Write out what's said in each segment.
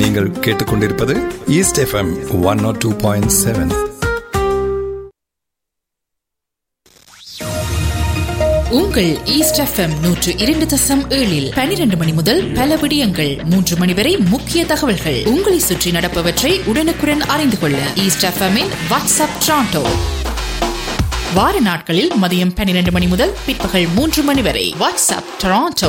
நீங்கள் கேட்டுக்கொண்டிருப்பது East FM one nought two point seven உங்கள் ஈஸ்ட் எஃப்எம் நூற்று இரண்டு தசம் ஏழில் பனிரெண்டு மணி முதல் பல விடயங்கள் மூன்று மணி வரை முக்கிய தகவல்கள் உங்களை சுற்றி நடப்பவற்றை உடனுக்குடன் அறிந்து கொள்ள ஈஸ்ட் எஃப்எம்மின் வாட்ஸ்அப் ட்ராண்டோ வார நாட்களில் மதியம் பன்னிரண்டு மணி முதல் பிற்பகல் மூன்று மணி வரை வாட்ஸ்அப் டொராண்டோ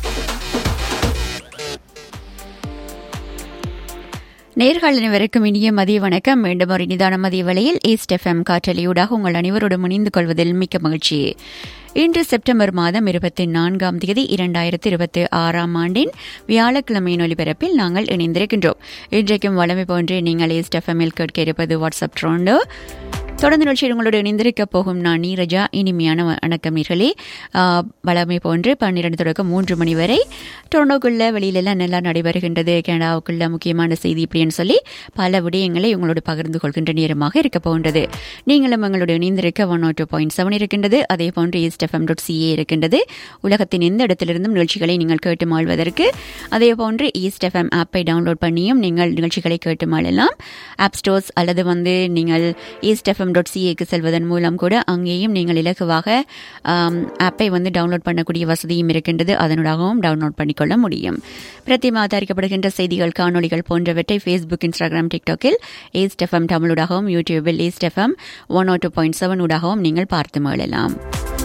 நேர்கள் அனைவருக்கும் இனிய மதிய வணக்கம் மீண்டும் ஒரு நிதான மதிய வேளையில் ஈஸ்ட் எஃப்எம் காற்றலியூடாக உங்கள் அனைவரோடும் இணைந்து கொள்வதில் மிக்க மகிழ்ச்சி இன்று செப்டம்பர் மாதம் இருபத்தி நான்காம் தேதி இரண்டாயிரத்தி இருபத்தி ஆறாம் ஆண்டின் வியாழக்கிழமையின் ஒலிபரப்பில் நாங்கள் இணைந்திருக்கின்றோம் இன்றைக்கும் வளமை போன்றே நீங்கள் ஈஸ்ட் எஃப்எம்மில் கேட்க இருப்பது வாட்ஸ்அப் ட்ரோண்டோ தொடர்ந்து நிகழ்ச்சியில் உங்களோடு இணைந்திருக்க போகும் நான் நீரஜா இனிமையான வணக்கம் நீர்களே வளமை போன்று பன்னிரண்டு தொடக்கம் மூன்று மணி வரை டொரண்டோக்குள்ள வெளியிலெல்லாம் நல்லா நடைபெறுகின்றது கனடாவுக்குள்ள முக்கியமான செய்தி இப்படின்னு சொல்லி பல விடயங்களை உங்களோடு பகிர்ந்து கொள்கின்ற நேரமாக இருக்க போகின்றது நீங்களும் எங்களோடு இணைந்திருக்க ஒன் டூ பாயிண்ட் செவன் இருக்கின்றது அதே போன்று ஈஸ்ட் எஃப்எம் டாட் சிஏ இருக்கின்றது உலகத்தின் எந்த இடத்திலிருந்தும் நிகழ்ச்சிகளை நீங்கள் கேட்டு மாழ்வதற்கு அதே போன்று ஈஸ்ட் எஃப்எம் ஆப்பை டவுன்லோட் பண்ணியும் நீங்கள் நிகழ்ச்சிகளை கேட்டு மாளலாம் ஆப் ஸ்டோர்ஸ் அல்லது வந்து நீங்கள் ஈஸ்ட் எஃப்எம் டாட் சிஏக்கு செல்வதன் மூலம் கூட அங்கேயும் நீங்கள் இலகுவாக ஆப்பை வந்து டவுன்லோட் பண்ணக்கூடிய வசதியும் இருக்கின்றது அதனூடாகவும் டவுன்லோட் பண்ணிக்கொள்ள முடியும் பிரதிமா தயாரிக்கப்படுகின்ற செய்திகள் காணொலிகள் போன்றவற்றை ஃபேஸ்புக் இன்ஸ்டாகிராம் டிக்டாக்கில் ஈஸ்ட் எஃப்எம் தமிழூடாகவும் யூடியூபில் East FM one oh two point seven ஊடாகவும் நீங்கள் பார்த்து மகிழலாம்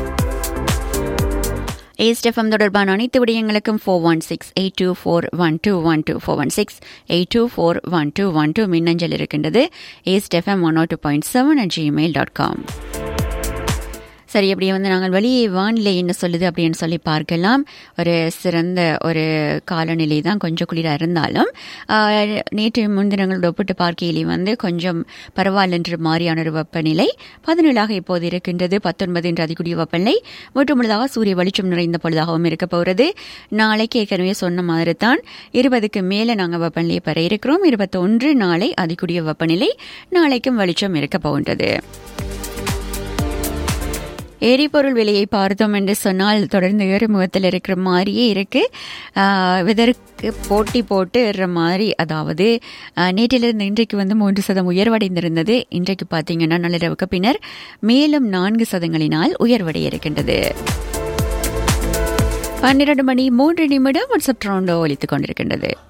ஏஸ்ட் எஃப்எம் தொடர்பான அனைத்து விடயங்களுக்கும் four one six eight two four one two one two four one six eight two four one two one two மின்னஞ்சல் இருக்கின்றது East FM one oh two point seven at Gmail dot com சரி அப்படியே வந்து நாங்கள் வெளியே வானிலை என்ன சொல்லுது அப்படின்னு சொல்லி பார்க்கலாம் ஒரு சிறந்த ஒரு காலநிலை தான் கொஞ்சம் குளிராக இருந்தாலும் நேற்று முன்தினங்களோட ஒப்பிட்டு பார்க்கையிலே வந்து கொஞ்சம் பரவாயில்லன்ற மாதிரியான ஒரு வெப்பநிலை பதினேழாக இப்போது இருக்கின்றது பத்தொன்பது என்ற அதிகூடிய வெப்பநிலை முற்றுமுழுதாக சூரிய வெளிச்சம் நிறைந்த பொழுதாகவும் இருக்க போகிறது நாளைக்கு ஏற்கனவே சொன்ன மாதிரி தான் இருபதுக்கு மேலே நாங்கள் வெப்பநிலையை பெற இருக்கிறோம் இருபத்தொன்று நாளை அதிகூடிய வெப்பநிலை நாளைக்கும் வெளிச்சம் இருக்க போகின்றது எரிபொருள் விலையை பார்த்தோம் என்று சொன்னால் தொடர்ந்து ஏறுமுகத்தில் இருக்கிற மாதிரியே இருக்கு இதற்கு போட்டி போட்டு ஏறுற மாதிரி அதாவது நேற்றிலிருந்து இன்றைக்கு வந்து மூன்று சதம் உயர்வடைந்திருந்தது இன்றைக்கு பார்த்தீங்கன்னா நள்ளிரவுக்கு பின்னர் மேலும் நான்கு சதங்களினால் உயர்வடைய இருக்கின்றது பன்னிரண்டு மணி மூன்று நிமிடம் வாட்ஸ்அப் ட்ரோண்டோ ஒலித்துக் கொண்டிருக்கின்றது